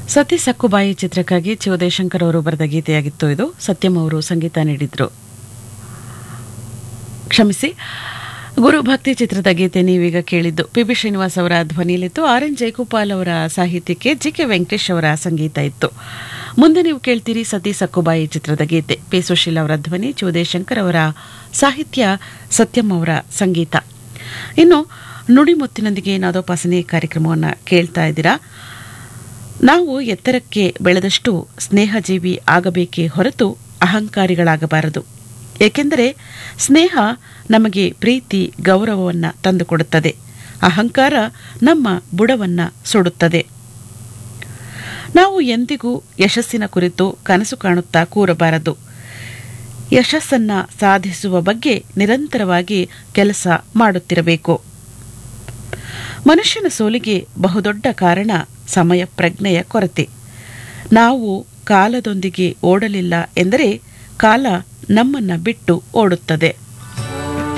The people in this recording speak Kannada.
ಸತಿ ಸಕ್ಕುಬಾಯಿ ಚಿತ್ರಕ್ಕಾಗಿ ಚಿವದೇಶಂಕರ್ ಅವರು ಬರೆದ ಗೀತೆಯಾಗಿತ್ತು ಇದು ಸತ್ಯಂ ಅವರು ಸಂಗೀತ ನೀಡಿದ್ರು ಕ್ಷಮಿಸಿ ಗುರುಭಕ್ತಿ ಚಿತ್ರದ ಗೀತೆ ನೀವೀಗ ಕೇಳಿದ್ದು ಪಿ ಬಿ ಶ್ರೀನಿವಾಸ್ ಅವರ ಧ್ವನಿಯಲ್ಲಿತ್ತು ಆರ್ ಎನ್ ಜಯಗೋಪಾಲ್ ಅವರ ಸಾಹಿತ್ಯಕ್ಕೆ ಜಿ ಕೆ ವೆಂಕಟೇಶ್ ಅವರ ಸಂಗೀತ ಇತ್ತು ಮುಂದೆ ನೀವು ಕೇಳ್ತೀರಿ ಸತಿ ಸಕ್ಕುಬಾಯಿ ಚಿತ್ರದ ಗೀತೆ ಪಿ ಸುಶೀಲ್ ಅವರ ಧ್ವನಿ ಚಿವದೇಶಂಕರ್ ಅವರ ಸಾಹಿತ್ಯ ಸತ್ಯಂ ಅವರ ಸಂಗೀತ ಇನ್ನು ನುಡಿಮುತ್ತಿನೊಂದಿಗೆ ನಾದೋಪಾಸನೆ ಕಾರ್ಯಕ್ರಮವನ್ನು ಕೇಳ್ತಾ ಇದ್ದೀರಾ ನಾವು ಎತ್ತರಕ್ಕೆ ಬೆಳೆದಷ್ಟು ಸ್ನೇಹಜೀವಿ ಆಗಬೇಕೇ ಹೊರತು ಅಹಂಕಾರಿಗಳಾಗಬಾರದು ಏಕೆಂದರೆ ಸ್ನೇಹ ನಮಗೆ ಪ್ರೀತಿ ಗೌರವವನ್ನ ತಂದುಕೊಡುತ್ತದೆ ಅಹಂಕಾರ ನಮ್ಮ ಬುಡವನ್ನ ಸುಡುತ್ತದೆ ನಾವು ಎಂದಿಗೂ ಯಶಸ್ಸಿನ ಕುರಿತು ಕನಸು ಕಾಣುತ್ತಾ ಕೂರಬಾರದು ಯಶಸ್ಸನ್ನ ಸಾಧಿಸುವ ಬಗ್ಗೆ ನಿರಂತರವಾಗಿ ಕೆಲಸ ಮಾಡುತ್ತಿರಬೇಕು ಮನುಷ್ಯನ ಸೋಲಿಗೆ ಬಹುದೊಡ್ಡ ಕಾರಣ ಸಮಯ ಪ್ರಜ್ಞೆಯ ಕೊರತೆ ನಾವು ಕಾಲದೊಂದಿಗೆ ಓಡಲಿಲ್ಲ ಎಂದರೆ ಕಾಲ ನಮ್ಮನ್ನ ಬಿಟ್ಟು ಓಡುತ್ತದೆ